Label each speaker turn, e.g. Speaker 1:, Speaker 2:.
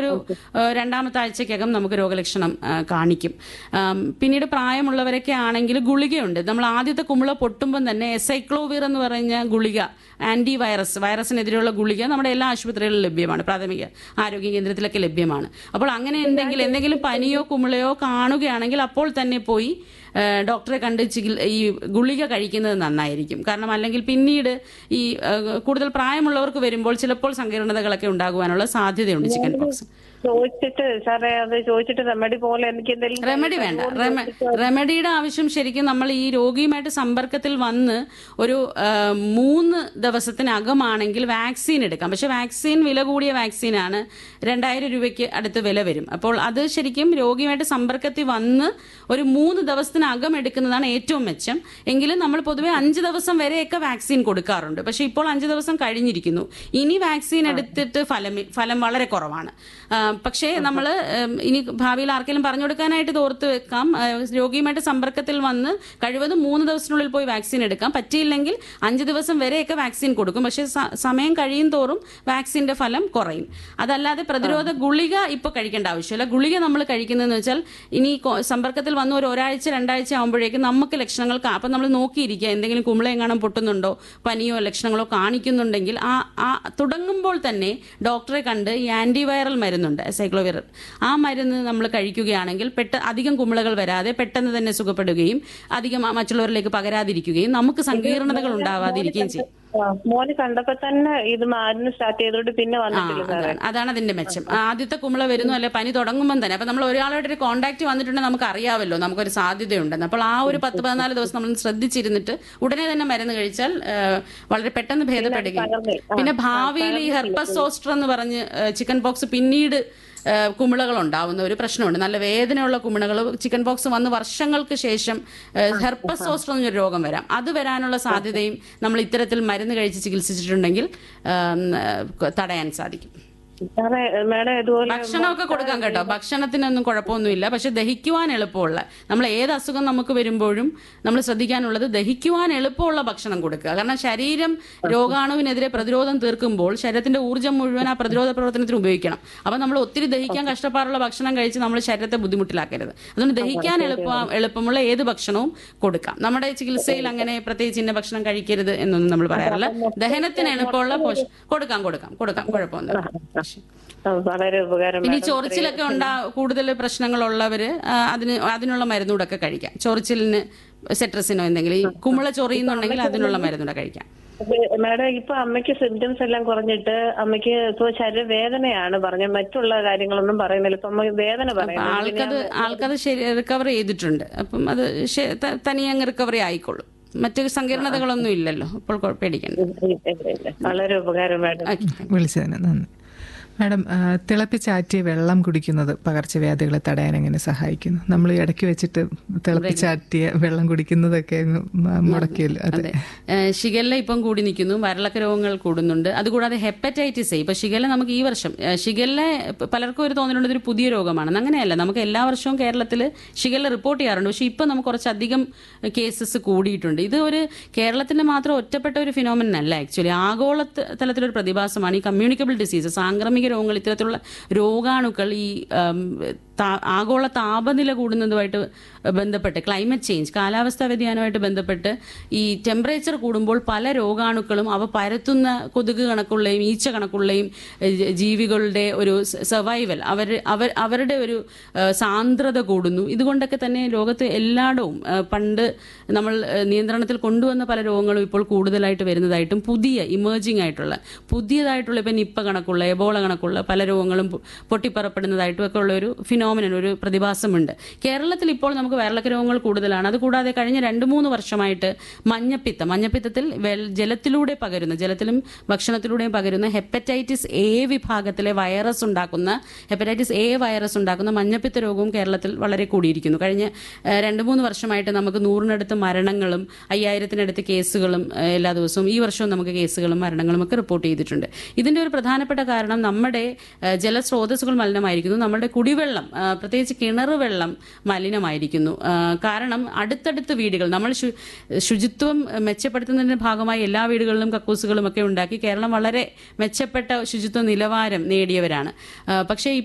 Speaker 1: ഒരു ആ, രണ്ടാമത്തെ ആഴ്ചക്കകം നമുക്ക് രോഗലക്ഷണം ആ, കാണിക്കും ആം, പിന്നീട് പ്രായമുള്ളവരൊക്കെ ആണെങ്കിൽ ഗുളികയുണ്ട് നമ്മൾ ആദ്യത്തെ കുമിള പൊട്ടുമ്പം തന്നെ എസൈക്ലോവിർ എന്ന് പറഞ്ഞ ഗുളിക ആന്റി വൈറസ് വൈറസിനെതിരെയുള്ള ഗുളിക നമ്മുടെ എല്ലാ ആശുപത്രികളിലും ലഭ്യമാണ് പ്രാഥമിക ആരോഗ്യ കേന്ദ്രത്തിലൊക്കെ ലഭ്യമാണ് അപ്പോൾ അങ്ങനെ എന്തെങ്കിലും എന്തെങ്കിലും പനിയോ കുമിളയോ കാണുകയാണെങ്കിൽ അപ്പോൾ തന്നെ പോയി ആ, ഡോക്ടറെ കണ്ട് ചികിൽ- ഈ ഗുളിക കഴിക്കുന്നത് നന്നായിരിക്കും കാരണം അല്ലെങ്കിൽ പിന്നീട് ഈ ആ, കൂടുതൽ പ്രായമുള്ളവർക്ക് വരുമ്പോൾ ചിലപ്പോൾ സങ്കീർണതകളൊക്കെ ഉണ്ടാകുവാനുള്ള സാധ്യതയുണ്ട് ചിക്കൻ പോക്സ്
Speaker 2: ചോദിച്ചിട്ട് സാറേ അത് ചോദിച്ചിട്ട് റെമഡി പോലെ എനിക്ക് എന്തെങ്കിലും
Speaker 1: റെമഡി വേണ്ട റെമ- റെമഡിയുടെ ആവശ്യം ശരിക്കും നമ്മൾ ഈ രോഗിയുമായിട്ട് സമ്പർക്കത്തിൽ വന്ന് ഒരു ആ, മൂന്ന് ദിവസത്തിനകമാണെങ്കിൽ വാക്സിൻ എടുക്കാം പക്ഷെ വാക്സിൻ വില കൂടിയ വാക്സിനാണ് രണ്ടായിരം രൂപയ്ക്ക് അടുത്ത് വില വരും അപ്പോൾ അത് ശരിക്കും രോഗിയുമായിട്ട് സമ്പർക്കത്തിൽ വന്ന് ഒരു മൂന്ന് ദിവസത്തിനകം എടുക്കുന്നതാണ് ഏറ്റവും മെച്ചം എങ്കിലും നമ്മൾ പൊതുവെ അഞ്ച് ദിവസം വരെയൊക്കെ വാക്സിൻ കൊടുക്കാറുണ്ട് പക്ഷെ ഇപ്പോൾ അഞ്ച് ദിവസം കഴിഞ്ഞിരിക്കുന്നു ഇനി വാക്സിൻ എടുത്തിട്ട് ഫലം ഫലം വളരെ കുറവാണ് ആ, പക്ഷേ നമ്മൾ ഇനി ഭാവിയിൽ ആർക്കെങ്കിലും പറഞ്ഞു കൊടുക്കാനായിട്ട് ഇത് ഓർത്ത് വെക്കാം ആ, രോഗിയുമായിട്ട് സമ്പർക്കത്തിൽ വന്ന് കഴിവതും മൂന്ന് ദിവസത്തിനുള്ളിൽ പോയി വാക്സിൻ എടുക്കാം പറ്റിയില്ലെങ്കിൽ അഞ്ച് ദിവസം വരെയൊക്കെ വാക്സിൻ കൊടുക്കും പക്ഷേ സ- സമയം കഴിയും തോറും വാക്സിന്റെ ഫലം കുറയും അതല്ലാതെ പ്രതിരോധ ഗുളിക ഇപ്പോൾ കഴിക്കേണ്ട ആവശ്യമില്ല ഗുളിക നമ്മൾ കഴിക്കുന്നതെന്ന് വെച്ചാൽ ഇനി കൊ- സമ്പർക്കത്തിൽ വന്ന് ഒരു ഒരാഴ്ച രണ്ടാഴ്ച ആകുമ്പോഴേക്കും നമുക്ക് ലക്ഷണങ്ങൾ കാ- അപ്പം നമ്മൾ നോക്കിയിരിക്കുക എന്തെങ്കിലും കുമ്പള എങ്ങാനും പൊട്ടുന്നുണ്ടോ പനിയോ ലക്ഷണങ്ങളോ കാണിക്കുന്നുണ്ടെങ്കിൽ ആ ആ തുടങ്ങുമ്പോൾ തന്നെ ഡോക്ടറെ കണ്ട് ഈ ആന്റിവൈറൽ മരുന്നുണ്ട് സൈക്ലോവിറൽ ആ മരുന്ന് നമ്മൾ കഴിക്കുകയാണെങ്കിൽ പെട്ട അധികം കുമിളകൾ വരാതെ പെട്ടെന്ന് തന്നെ സുഖപ്പെടുകയും അധികം ആ മറ്റുള്ളവരിലേക്ക് പകരാതിരിക്കുകയും നമുക്ക് സങ്കീർണതകൾ ഉണ്ടാവാതിരിക്കുകയും ചെയ്യും
Speaker 2: ആ, മോന് കണ്ടപ്പോ തന്നെ ഇത് മരുന്ന് സ്റ്റാർട്ട് ചെയ്തോണ്ട് പിന്നെ
Speaker 1: ആ,
Speaker 2: വന്നിട്ടില്ല സാറേ
Speaker 1: അതാണ് അതാണ് അതിന്റെ മെച്ചം ആദ്യത്തെ കുമിള വരുന്നു അല്ലെ പനി തുടങ്ങുമ്പോൾ തന്നെ അപ്പൊ നമ്മൾ ഒരാളായിട്ട് ഒരു കോൺടാക്ട് വന്നിട്ടുണ്ടെങ്കിൽ നമുക്ക് അറിയാമല്ലോ നമുക്കൊരു സാധ്യതയുണ്ടെന്ന് അപ്പോൾ ആ ഒരു പത്ത് പതിനാല് ദിവസം നമ്മൾ ശ്രദ്ധിച്ചിരുന്നിട്ട് ഉടനെ തന്നെ മരുന്ന് കഴിച്ചാൽ ആ, വളരെ പെട്ടെന്ന് ഭേദപ്പെടുകയും
Speaker 2: പകർന്ന് ആ,
Speaker 1: പിന്നെ ഭാവിയിൽ ഈ ഹെർപ്പസ് സോസ്റ്റർ എന്ന് പറഞ്ഞ് ചിക്കൻ പോക്സ് പിന്നീട് ആ, കുമിളകൾ ഉണ്ടാവുന്ന ഒരു പ്രശ്നമുണ്ട് നല്ല വേദനയുള്ള കുമിളകൾ ചിക്കൻ പോക്സ് വന്ന് വർഷങ്ങൾക്ക് ശേഷം ഹെർപ്പസ് സോസ്റ്റർ എന്നൊരു രോഗം വരാം അത് വരാനുള്ള സാധ്യതയും നമ്മൾ ഇത്തരത്തിൽ മരുന്ന് കഴിച്ച് ചികിത്സിച്ചിട്ടുണ്ടെങ്കിൽ ആ, തടയാൻ സാധിക്കും
Speaker 2: സാറേ മേഡം ഇതുപോലെ
Speaker 1: ഭക്ഷണമൊക്കെ കൊടുക്കാം കേട്ടോ ഭക്ഷണത്തിനൊന്നും കുഴപ്പമൊന്നുമില്ല പക്ഷെ ദഹിക്കുവാൻ എളുപ്പമുള്ള നമ്മൾ ഏത് അസുഖം നമുക്ക് വരുമ്പോഴും നമ്മൾ ശ്രദ്ധിക്കാനുള്ളത് ദഹിക്കുവാൻ എളുപ്പമുള്ള ഭക്ഷണം കൊടുക്കുക കാരണം ശരീരം രോഗാണുവിനെതിരെ പ്രതിരോധം തീർക്കുമ്പോൾ ശരീരത്തിന്റെ ഊർജ്ജം മുഴുവൻ ആ പ്രതിരോധ പ്രവർത്തനത്തിന് ഉപയോഗിക്കണം അപ്പൊ നമ്മൾ ഒത്തിരി ദഹിക്കാൻ കഷ്ടപ്പാടുള്ള ഭക്ഷണം കഴിച്ച് നമ്മൾ ശരീരത്തെ ബുദ്ധിമുട്ടിലാക്കരുത് അതുകൊണ്ട് ദഹിക്കാൻ എളുപ്പ എളുപ്പമുള്ള ഏത് ഭക്ഷണവും കൊടുക്കാം നമ്മുടെ ചികിത്സയിൽ അങ്ങനെ പ്രത്യേകിച്ച് ഇന്ന ഭക്ഷണം കഴിക്കരുത് എന്നൊന്നും നമ്മൾ പറയാറില്ല ദഹനത്തിന് എളുപ്പമുള്ള പോഷ- കൊടുക്കാം കൊടുക്കാം കൊടുക്കാം കുഴപ്പമൊന്നുമില്ല
Speaker 2: ആ, വളരെ ഉപകാരം
Speaker 1: പിന്നെ ഈ
Speaker 2: മാഡം.
Speaker 1: ചൊറിച്ചിലൊക്കെ ഉണ്ടാ കൂടുതൽ പ്രശ്നങ്ങളുള്ളവര് ആ, അതിന് അതിനുള്ള മരുന്നൂടൊക്കെ കഴിക്കാം ചൊറിച്ചിലിന് സെട്രസിനോ എന്തെങ്കിലും ഈ കുമിള ചൊറിയുന്നുണ്ടെങ്കിൽ അതിനുള്ള മരുന്നൂടെ കഴിക്കാം
Speaker 2: അത് മാഡം ഇപ്പൊ അമ്മയ്ക്ക് സിംറ്റംസ് എല്ലാം കുറഞ്ഞിട്ട് അമ്മയ്ക്ക് ഇപ്പൊ ശരീരവേദനയാണ് പറഞ്ഞത് മറ്റുള്ള കാര്യങ്ങളൊന്നും പറയുന്നില്ല ഇപ്പൊ അമ്മ വേദന
Speaker 1: അപ്പൊ
Speaker 2: പറയുന്നു
Speaker 1: ആൾക്കത് ആൾക്കത് ശരി റിക്കവർ ചെയ്തിട്ടുണ്ട് അപ്പം അത് ശ- ത- തനിയെ അങ്ങ് റിക്കവറി ആയിക്കോളും മറ്റു സങ്കീർണതകളൊന്നും ഇല്ലല്ലോ അപ്പോൾ കുഴ- പേടിക്കണ്ട
Speaker 2: വളരെ ഉപകാരം മാഡം
Speaker 1: ഓക്കെ
Speaker 3: വിളിച്ചതിന് നന്ദി മാഡം ആ, തിളപ്പിച്ചാറ്റിയ വെള്ളം കുടിക്കുന്നത് പകർച്ചവ്യാധികളെ തടയാൻ എങ്ങനെ സഹായിക്കുന്നു നമ്മൾ ഈ ഇടയ്ക്ക് വെച്ചിട്ട് തിളപ്പിച്ചാറ്റിയ വെള്ളം കുടിക്കുന്നതൊക്കെ അങ്ങ് മ- മുടക്കിയല്ലോ അതെ
Speaker 1: അതെ ഏഹ് ഷിഗല്ല ഇപ്പം കൂടി നിൽക്കുന്നു വരളക്ക രോഗങ്ങൾ കൂടുന്നുണ്ട് അതുകൂടാതെ ഹെപ്പറ്റൈറ്റിസ് എ ഇപ്പൊ ഷിഗല്ല നമുക്ക് ഈ വർഷം ഏഹ് ഷിഗല്ല പ- പലർക്കും ഒരു തോന്നലുണ്ട് ഇതൊരു പുതിയ രോഗമാണെന്ന് അങ്ങനെയല്ല നമുക്ക് എല്ലാ വർഷവും കേരളത്തിൽ ഷിഗല്ല റിപ്പോർട്ട് ചെയ്യാറുണ്ട് പക്ഷെ ഇപ്പൊ നമുക്ക് കുറച്ചധികം കേസസ് കൂടിയിട്ടുണ്ട് ഇത് ഒരു കേരളത്തിന്റെ മാത്രം ഒറ്റപ്പെട്ട ഒരു ഫിനോമിനൻ അല്ല ആക്ച്വലി ആഗോള ത- തലത്തിലൊരു പ്രതിഭാസമാണ് ഈ കമ്മ്യൂണിക്കബിൾ ഡിസീസ് സാംക്രമിക രോഗങ്ങൾ ഇത്തരത്തിലുള്ള രോഗാണുക്കൾ ഈ ഉം, താ- ആഗോള താപനില കൂടുന്നതുമായിട്ട് ബന്ധപ്പെട്ട് ക്ലൈമറ്റ് ചേഞ്ച് കാലാവസ്ഥാ വ്യതിയാനമായിട്ട് ബന്ധപ്പെട്ട് ഈ ടെമ്പറേച്ചർ കൂടുമ്പോൾ പല രോഗാണുക്കളും അവ പരത്തുന്ന കൊതുക് കണക്കുള്ളയും ഈച്ച കണക്കുള്ളയും ഏഹ്, ജ- ജീവികളുടെ ഒരു സർവൈവൽ അവർ അവർ അവരുടെ ഒരു ഏഹ്, സാന്ദ്രത കൂടുന്നു ഇതുകൊണ്ടൊക്കെ തന്നെ ലോകത്ത് എല്ലായിടവും ഏഹ്, പണ്ട് നമ്മൾ ഏഹ്, നിയന്ത്രണത്തിൽ കൊണ്ടുവന്ന പല രോഗങ്ങളും ഇപ്പോൾ കൂടുതലായിട്ട് വരുന്നതായിട്ടും പുതിയ ഇമേർജിംഗ് ആയിട്ടുള്ള പുതിയതായിട്ടുള്ള ഇപ്പം നിപ്പ കണക്കുള്ള എബോള കണക്കുള്ള പല രോഗങ്ങളും പൊ- പൊട്ടിപ്പറപ്പെടുന്നതായിട്ടും ഒക്കെ ഉള്ള ഒരു ഫിനോമിനൻ ഒരു പ്രതിഭാസമുണ്ട് കേരളത്തിൽ ഇപ്പോൾ നമുക്ക് വയറിളക്ക രോഗങ്ങൾ കൂടുതലാണ് അതുകൂടാതെ കഴിഞ്ഞ രണ്ട് മൂന്ന് വർഷമായിട്ട് മഞ്ഞപ്പിത്തം മഞ്ഞപ്പിത്തത്തിൽ വെൽ- ജലത്തിലൂടെ പകരുന്ന ജലത്തിലും ഭക്ഷണത്തിലൂടെയും പകരുന്ന ഹെപ്പറ്റൈറ്റിസ് എ വിഭാഗത്തിലെ വൈറസ് ഉണ്ടാക്കുന്ന ഹെപ്പറ്റൈറ്റിസ് എ വൈറസ് ഉണ്ടാക്കുന്ന മഞ്ഞപ്പിത്ത രോഗവും കേരളത്തിൽ വളരെ കൂടിയിരിക്കുന്നു കഴിഞ്ഞ ഏഹ്, രണ്ട് മൂന്ന് വർഷമായിട്ട് നമുക്ക് നൂറിനടുത്ത് മരണങ്ങളും അയ്യായിരത്തിനടുത്ത് കേസുകളും ഏഹ്, എല്ലാ ദിവസവും ഈ വർഷവും നമുക്ക് കേസുകളും മരണങ്ങളും ഒക്കെ റിപ്പോർട്ട് ചെയ്തിട്ടുണ്ട് ഇതിന്റെ ഒരു പ്രധാനപ്പെട്ട കാരണം നമ്മുടെ ഏഹ്, ജലസ്രോതസ്സുകൾ മലിനമായിരിക്കുന്നു നമ്മുടെ കുടിവെള്ളം ആ, പ്രത്യേകിച്ച് കിണർ വെള്ളം മലിനമായിരിക്കുന്നു ആ, കാരണം അടുത്തടുത്ത് വീടുകൾ നമ്മൾ ശു- ശുചിത്വം മെച്ചപ്പെടുത്തുന്നതിന്റെ ഭാഗമായി എല്ലാ വീടുകളിലും കക്കൂസുകളും ഒക്കെ ഉണ്ടാക്കി കേരളം വളരെ മെച്ചപ്പെട്ട ശുചിത്വ നിലവാരം നേടിയവരാണ് ആ, പക്ഷേ